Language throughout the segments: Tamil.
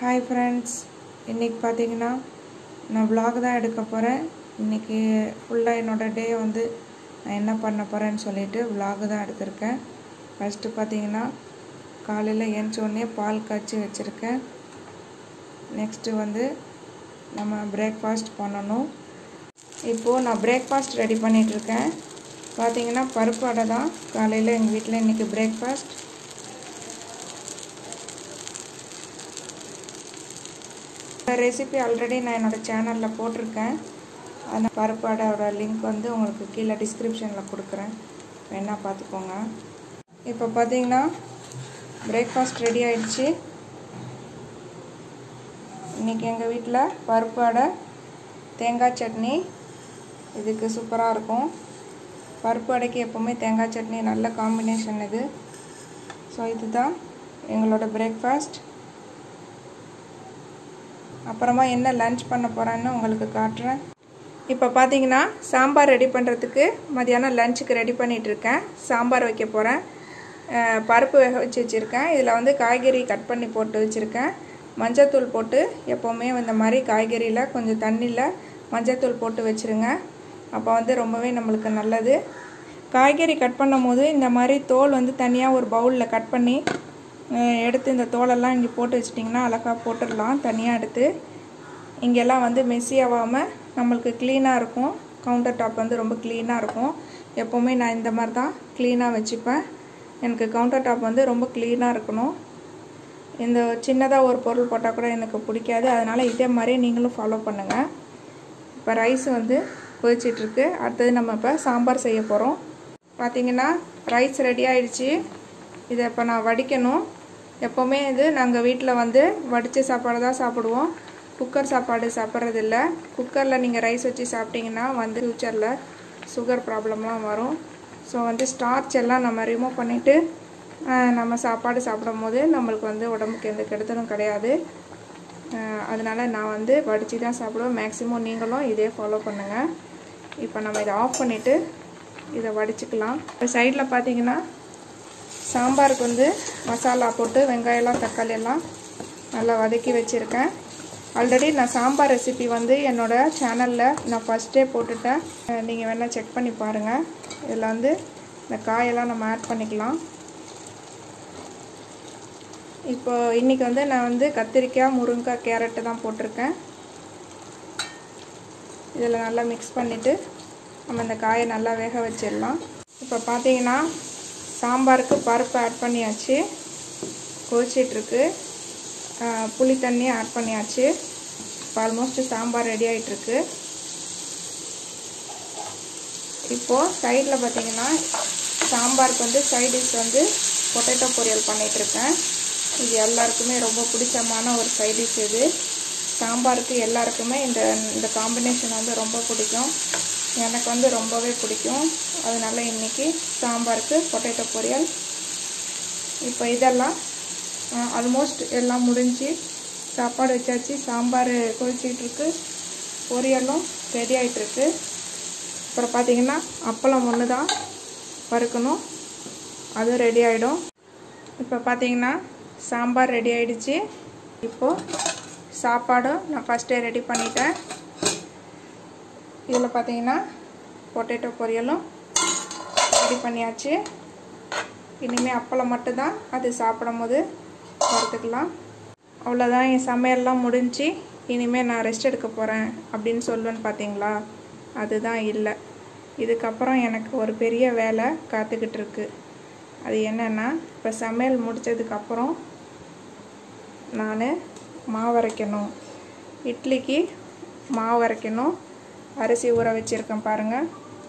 ஹாய் ஃப்ரெண்ட்ஸ் இன்றைக்கி பார்த்தீங்கன்னா நான் vlog தான் எடுக்க போகிறேன் இன்றைக்கி ஃபுல்லாக என்னோடய டே வந்து நான் என்ன பண்ண போகிறேன்னு சொல்லிட்டு vlog தான் எடுத்திருக்கேன் ஃபஸ்ட்டு பார்த்தீங்கன்னா காலையில் உடனே பால் காய்ச்சி வச்சுருக்கேன் நெக்ஸ்ட்டு வந்து நம்ம பிரேக்ஃபாஸ்ட் பண்ணணும் இப்போது நான் பிரேக்ஃபாஸ்ட் ரெடி பண்ணிகிட்ருக்கேன் பார்த்தீங்கன்னா பருப்பு அடை தான் காலையில் எங்கள் வீட்டில் இன்றைக்கி பிரேக்ஃபாஸ்ட் இந்த ரெசிபி ஆல்ரெடி நான் என்னோடய சேனலில் போட்டிருக்கேன் அந்த பருப்பு அடையோட லிங்க் வந்து உங்களுக்கு கீழே டிஸ்கிரிப்ஷனில் கொடுக்குறேன் வேணால் பார்த்துக்கோங்க இப்போ பார்த்தீங்கன்னா பிரேக்ஃபாஸ்ட் ரெடி ஆயிடுச்சு இன்றைக்கி எங்கள் வீட்டில் பருப்பு அடை தேங்காய் சட்னி இதுக்கு சூப்பராக இருக்கும் பருப்பு அடைக்கு எப்போவுமே தேங்காய் சட்னி நல்ல காம்பினேஷன் இது ஸோ இதுதான் எங்களோட பிரேக்ஃபாஸ்ட் அப்புறமா என்ன லன்ச் பண்ண போகிறேன்னு உங்களுக்கு காட்டுறேன் இப்போ பார்த்தீங்கன்னா சாம்பார் ரெடி பண்ணுறதுக்கு மதியானம் லஞ்சுக்கு ரெடி பண்ணிகிட்ருக்கேன் சாம்பார் வைக்க போகிறேன் பருப்பு வேக வச்சு வச்சுருக்கேன் இதில் வந்து காய்கறி கட் பண்ணி போட்டு வச்சுருக்கேன் மஞ்சத்தூள் போட்டு எப்போவுமே இந்த மாதிரி காய்கறியில் கொஞ்சம் தண்ணியில் மஞ்சத்தூள் போட்டு வச்சுருங்க அப்போ வந்து ரொம்பவே நம்மளுக்கு நல்லது காய்கறி கட் பண்ணும் போது இந்த மாதிரி தோல் வந்து தனியாக ஒரு பவுலில் கட் பண்ணி எடுத்து இந்த தோலெல்லாம் இங்கே போட்டு வச்சிட்டிங்கன்னா அழகாக போட்டுடலாம் தனியாக எடுத்து இங்கெல்லாம் வந்து மெஸ்ஸி ஆகாமல் நம்மளுக்கு க்ளீனாக இருக்கும் கவுண்டர் டாப் வந்து ரொம்ப க்ளீனாக இருக்கும் எப்போவுமே நான் இந்த மாதிரி தான் க்ளீனாக வச்சுப்பேன் எனக்கு கவுண்டர் டாப் வந்து ரொம்ப க்ளீனாக இருக்கணும் இந்த சின்னதாக ஒரு பொருள் போட்டால் கூட எனக்கு பிடிக்காது அதனால் இதே மாதிரி நீங்களும் ஃபாலோ பண்ணுங்கள் இப்போ ரைஸ் வந்து கொதிச்சிட்ருக்கு அடுத்தது நம்ம இப்போ சாம்பார் செய்ய போகிறோம் பார்த்திங்கன்னா ரைஸ் ரெடி ஆயிடுச்சு இதை இப்போ நான் வடிக்கணும் எப்போவுமே இது நாங்கள் வீட்டில் வந்து வடித்த சாப்பாடு தான் சாப்பிடுவோம் குக்கர் சாப்பாடு சாப்பிட்றதில்ல குக்கரில் நீங்கள் ரைஸ் வச்சு சாப்பிட்டிங்கன்னா வந்து ஃப்யூச்சரில் சுகர் ப்ராப்ளம்லாம் வரும் ஸோ வந்து ஸ்டார்ச் எல்லாம் நம்ம ரிமூவ் பண்ணிவிட்டு நம்ம சாப்பாடு சாப்பிடும் போது நம்மளுக்கு வந்து உடம்புக்கு எந்த கெடுதலும் கிடையாது அதனால் நான் வந்து வடித்து தான் சாப்பிடுவேன் மேக்ஸிமம் நீங்களும் இதே ஃபாலோ பண்ணுங்கள் இப்போ நம்ம இதை ஆஃப் பண்ணிவிட்டு இதை வடிச்சுக்கலாம் இப்போ சைடில் பார்த்தீங்கன்னா சாம்பாருக்கு வந்து மசாலா போட்டு வெங்காயம்லாம் தக்காளி எல்லாம் நல்லா வதக்கி வச்சுருக்கேன் ஆல்ரெடி நான் சாம்பார் ரெசிபி வந்து என்னோடய சேனலில் நான் ஃபஸ்ட்டே போட்டுட்டேன் நீங்கள் வேணால் செக் பண்ணி பாருங்கள் இதில் வந்து இந்த காயெல்லாம் நம்ம ஆட் பண்ணிக்கலாம் இப்போ இன்றைக்கி வந்து நான் வந்து கத்திரிக்காய் முருங்கைக்காய் கேரட்டு தான் போட்டிருக்கேன் இதில் நல்லா மிக்ஸ் பண்ணிவிட்டு நம்ம இந்த காயை நல்லா வேக வச்சிடலாம் இப்போ பார்த்தீங்கன்னா சாம்பாருக்கு பருப்பு ஆட் பண்ணியாச்சு கொதிச்சிட்ருக்கு புளி தண்ணி ஆட் பண்ணியாச்சு இப்போ ஆல்மோஸ்ட் சாம்பார் ரெடி ஆகிட்டுருக்கு இப்போது சைடில் பார்த்தீங்கன்னா சாம்பாருக்கு வந்து சைட் டிஷ் வந்து பொட்டேட்டோ பொரியல் பண்ணிகிட்ருக்கேன் இது எல்லாருக்குமே ரொம்ப பிடிச்சமான ஒரு சைட் டிஷ் இது சாம்பாருக்கு எல்லாருக்குமே இந்த இந்த காம்பினேஷன் வந்து ரொம்ப பிடிக்கும் எனக்கு வந்து ரொம்பவே பிடிக்கும் அதனால இன்றைக்கி சாம்பாருக்கு பொட்டேட்டோ பொரியல் இப்போ இதெல்லாம் ஆல்மோஸ்ட் எல்லாம் முடிஞ்சு சாப்பாடு வச்சாச்சு சாம்பார் கொதிச்சிட்ருக்கு பொரியலும் ரெடி ஆகிட்டுருக்கு அப்புறம் பார்த்திங்கன்னா அப்பளம் ஒன்று தான் வறுக்கணும் அதுவும் ரெடி ஆகிடும் இப்போ பார்த்திங்கன்னா சாம்பார் ரெடி ஆகிடுச்சு இப்போது சாப்பாடும் நான் ஃபஸ்ட்டே ரெடி பண்ணிட்டேன் இதில் பார்த்தீங்கன்னா பொட்டேட்டோ பொரியலும் ரெடி பண்ணியாச்சு இனிமேல் அப்பளம் மட்டும்தான் அது சாப்பிடும் போது வறுத்துக்கலாம் அவ்வளோதான் என் சமையல்லாம் முடிஞ்சு இனிமேல் நான் ரெஸ்ட் எடுக்க போகிறேன் அப்படின்னு சொல்லுவேன்னு பார்த்தீங்களா அதுதான் இல்லை இதுக்கப்புறம் எனக்கு ஒரு பெரிய வேலை காத்துக்கிட்டு இருக்கு அது என்னென்னா இப்போ சமையல் முடித்ததுக்கப்புறம் நான் மாவு அரைக்கணும் இட்லிக்கு மாவு அரைக்கணும் அரிசி ஊற வச்சுருக்கேன் பாருங்கள்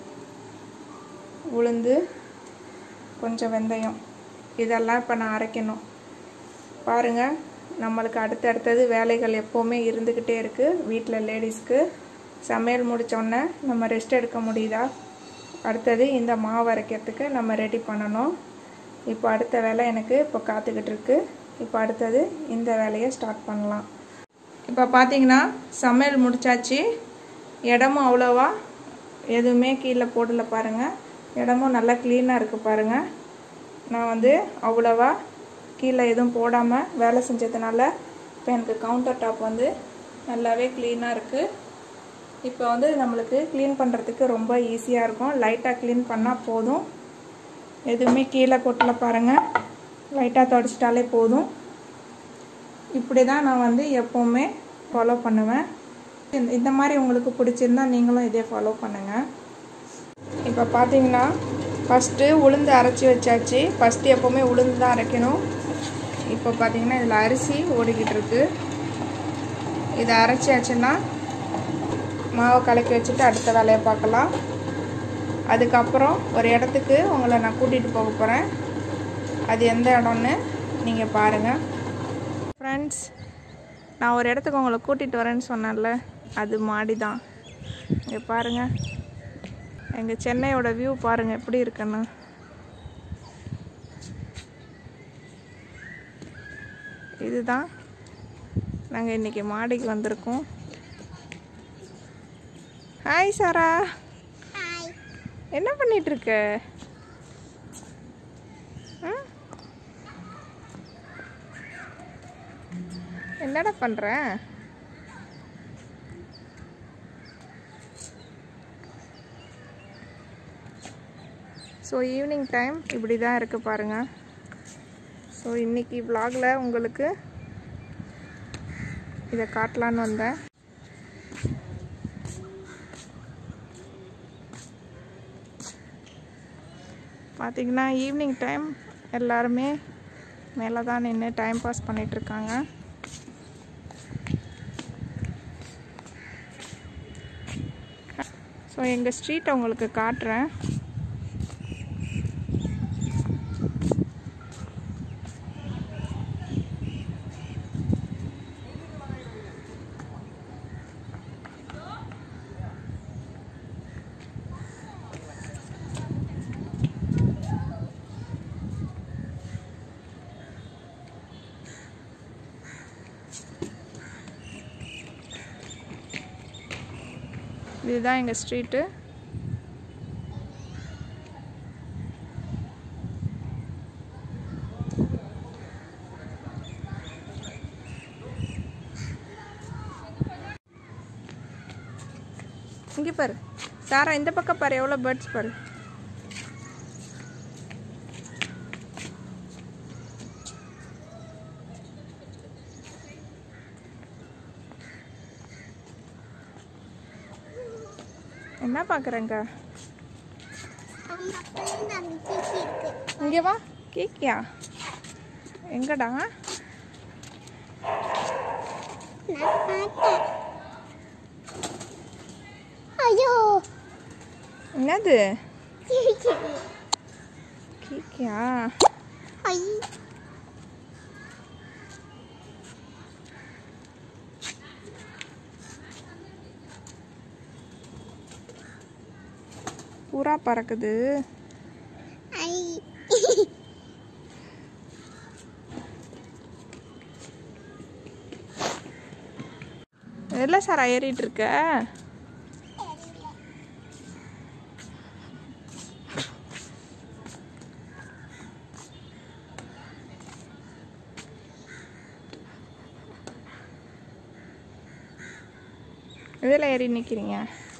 உளுந்து கொஞ்சம் வெந்தயம் இதெல்லாம் இப்போ நான் அரைக்கணும் பாருங்கள் நம்மளுக்கு அடுத்தடுத்தது வேலைகள் எப்போவுமே இருந்துக்கிட்டே இருக்குது வீட்டில் லேடிஸ்க்கு சமையல் முடித்தோடனே நம்ம ரெஸ்ட் எடுக்க முடியுதா அடுத்தது இந்த மாவு அரைக்கிறதுக்கு நம்ம ரெடி பண்ணணும் இப்போ அடுத்த வேலை எனக்கு இப்போ காத்துக்கிட்டு இருக்கு இப்போ அடுத்தது இந்த வேலையை ஸ்டார்ட் பண்ணலாம் இப்போ பார்த்தீங்கன்னா சமையல் முடித்தாச்சு இடமும் அவ்வளோவா எதுவுமே கீழே போடல பாருங்கள் இடமும் நல்லா க்ளீனாக இருக்குது பாருங்கள் நான் வந்து அவ்வளோவா கீழே எதுவும் போடாமல் வேலை செஞ்சதுனால இப்போ எனக்கு கவுண்டர் டாப் வந்து நல்லாவே க்ளீனாக இருக்குது இப்போ வந்து நம்மளுக்கு க்ளீன் பண்ணுறதுக்கு ரொம்ப ஈஸியாக இருக்கும் லைட்டாக க்ளீன் பண்ணால் போதும் எதுவுமே கீழே கொட்டல பாருங்கள் லைட்டாக தொடச்சிட்டாலே போதும் இப்படி தான் நான் வந்து எப்போவுமே ஃபாலோ பண்ணுவேன் இந்த மாதிரி உங்களுக்கு பிடிச்சிருந்தா நீங்களும் இதே ஃபாலோ பண்ணுங்கள் இப்போ பார்த்தீங்கன்னா ஃபஸ்ட்டு உளுந்து அரைச்சி வச்சாச்சு ஃபஸ்ட்டு எப்போவுமே உளுந்து தான் அரைக்கணும் இப்போ பார்த்தீங்கன்னா இதில் அரிசி ஓடிக்கிட்டு இருக்கு இதை அரைச்சாச்சுன்னா மாவை கலக்கி வச்சுட்டு அடுத்த வேலையை பார்க்கலாம் அதுக்கப்புறம் ஒரு இடத்துக்கு உங்களை நான் கூட்டிகிட்டு போக போகிறேன் அது எந்த இடம்னு நீங்கள் பாருங்கள் ஃப்ரெண்ட்ஸ் நான் ஒரு இடத்துக்கு உங்களை கூட்டிகிட்டு வரேன்னு சொன்னேன்ல அது மாடி தான் இங்கே பாருங்கள் எங்கள் சென்னையோட வியூ பாருங்கள் எப்படி இருக்குன்னு இதுதான் நாங்கள் இன்றைக்கி மாடிக்கு வந்திருக்கோம் ஹாய் சாரா என்ன பண்ணிட்டு இருக்க ம்? என்னடா பண்ற ஸோ ஈவினிங் டைம் இப்படி தான் இருக்கு பாருங்க ஸோ இன்னைக்கு vlogல உங்களுக்கு இதை காட்டலான்னு வந்தேன் பார்த்தீங்கன்னா ஈவினிங் டைம் எல்லாருமே மேலே தான் நின்று டைம் பாஸ் பண்ணிகிட்ருக்காங்க ஸோ எங்கள் ஸ்ட்ரீட்டை உங்களுக்கு காட்டுறேன் இதுதான் எங்கள் ஸ்ட்ரீட்டு இங்கே பாரு சாரா இந்த பக்கம் பாரு எவ்வளோ பேர்ட்ஸ் பாரு என்ன பார்க்குறேங்க இங்கே வா கேக்கியா எங்கடா ஐயோ என்னது கேக்கியா ஐ பூரா பறக்குது ஐ எதில் சார் ஏறிட்டு இருக்க இதில் ஏறி நிற்கிறீங்க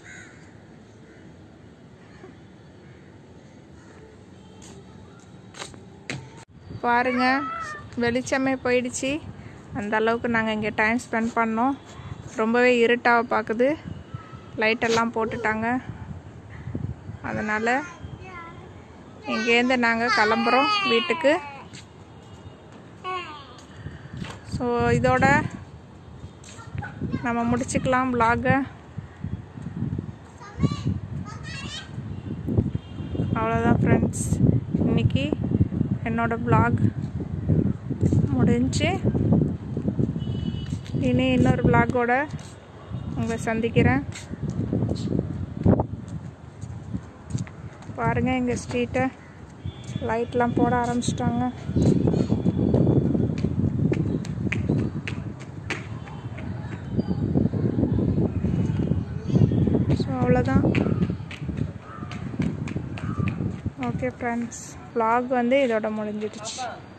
பாருங்க வெளிச்சமே போயிடுச்சு அந்த அளவுக்கு நாங்கள் இங்கே டைம் ஸ்பெண்ட் பண்ணோம் ரொம்பவே இருட்டாக பார்க்குது லைட்டெல்லாம் போட்டுட்டாங்க அதனால் இங்கேருந்து நாங்கள் கிளம்புறோம் வீட்டுக்கு ஸோ இதோட நம்ம முடிச்சுக்கலாம் vlog-அ அவ்வளோதான் ஃப்ரெண்ட்ஸ் இன்னைக்கு என்னோட vlog முடிஞ்சு இனி இன்னொரு vlog-ஓட உங்களை சந்திக்கிறேன் பாருங்கள் எங்கள் ஸ்ட்ரீட்டை லைட்லாம் போட ஆரம்பிச்சிட்டாங்க ஸோ அவ்வளோதான் ஓகே ஃப்ரெண்ட்ஸ் vlog வந்து இதோட முடிஞ்சிடுச்சு